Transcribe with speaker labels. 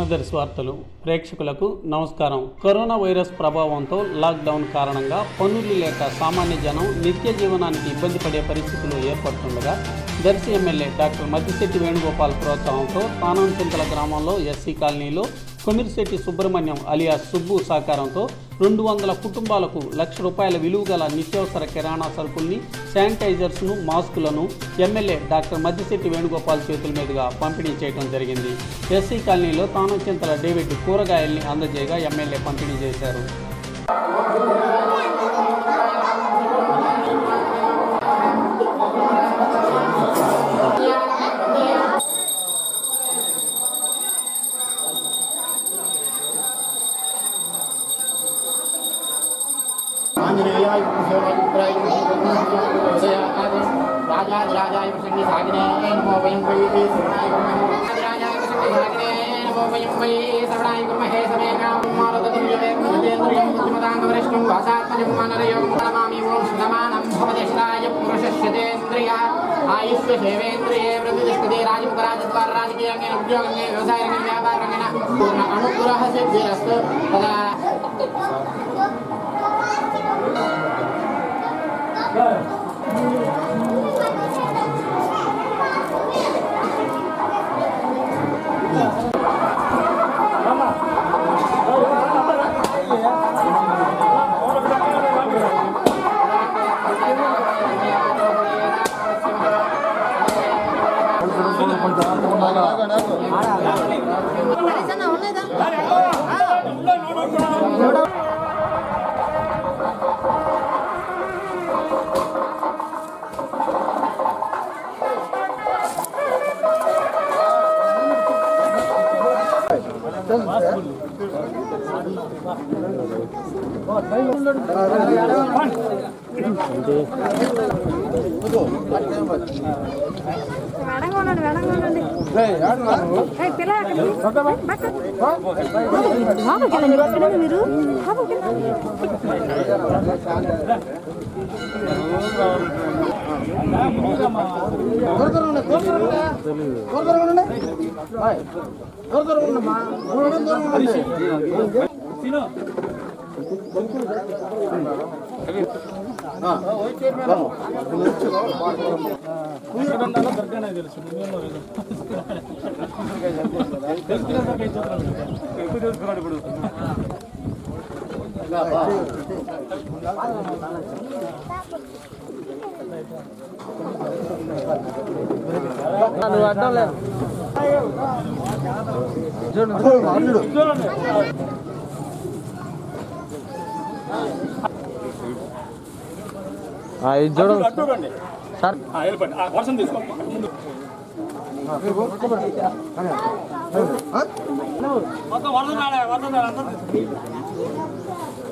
Speaker 1: ఆంధ్రదర్శి వార్తలు ప్రేక్షకులకు నమస్కారం కరోనా వైరస్ ప్రభావంతో లాక్డౌన్ కారణంగా పనులు లేక సామాన్య జనం నిత్య జీవనానికి ఇబ్బంది పడే పరిస్థితులు ఏర్పడుతుండగా దర్శి ఎమ్మెల్యే డాక్టర్ మద్దిశెట్టి వేణుగోపాల్ ప్రోత్సాహంతో తానంచింతల గ్రామంలో ఎస్సీ కాలనీలో కొమిరిశెట్టి సుబ్రహ్మణ్యం అలియాస్ సుబ్బు సహకారంతో రెండు వందల కుటుంబాలకు లక్ష రూపాయల విలువ గల నిత్యావసర కిరాణా సరుకుల్ని శానిటైజర్స్ను మాస్కులను ఎమ్మెల్యే డాక్టర్ మద్దిశెట్టి వేణుగోపాల్ చేతుల మీదుగా పంపిణీ చేయడం జరిగింది ఎస్సీ కాలనీలో తానంచింతల డేవిడ్ కూరగాయల్ని అందజేయగా ఎమ్మెల్యే పంపిణీ చేశారు
Speaker 2: ఆంజనేయాయ కుశోరాయ రాజాదిరాజాయ ప్రసంగి సాగినే నమో వయం వై శ్రవణాయ రాజాయ ప్రసంగి సాగినే నమో వయం వై శ్రవణాయ కుర్మహే సమేకాం మారుతతుల్యమే భూతేంద్రియం బుద్ధిమతాంగవరిష్ఠం వాసాత్మజం మనరయోగం నమామి ఓం సుధమానం భవదేశాయ పురుషశ్యతేంద్రియ ఆయుష్య సేవేంద్రియే వృద్ధిష్టతే రాజముఖరాజద్వార రాజకీయంగేన ఉద్యోగంగే వ్యవసాయంగే వ్యాపారంగేన పూర్ణ అనుగ్రహ సిద్ధిరస్తు తదా
Speaker 3: పైసా ఉండేదా వేడంగా ఉండండి వేడంగా ఉండండి ఏయ్, పిల్ల అక్కడికి. పట్టు. లోపలికి వెళ్ళండి ఎక్కడండి మీరు లోపలికి వెళ్ళండి.
Speaker 4: ఇది చూడండి సార్
Speaker 5: వర్షం తీసుకోండి ముందు మొత్తం వరద రాలే, వరద రాలే, అందరూ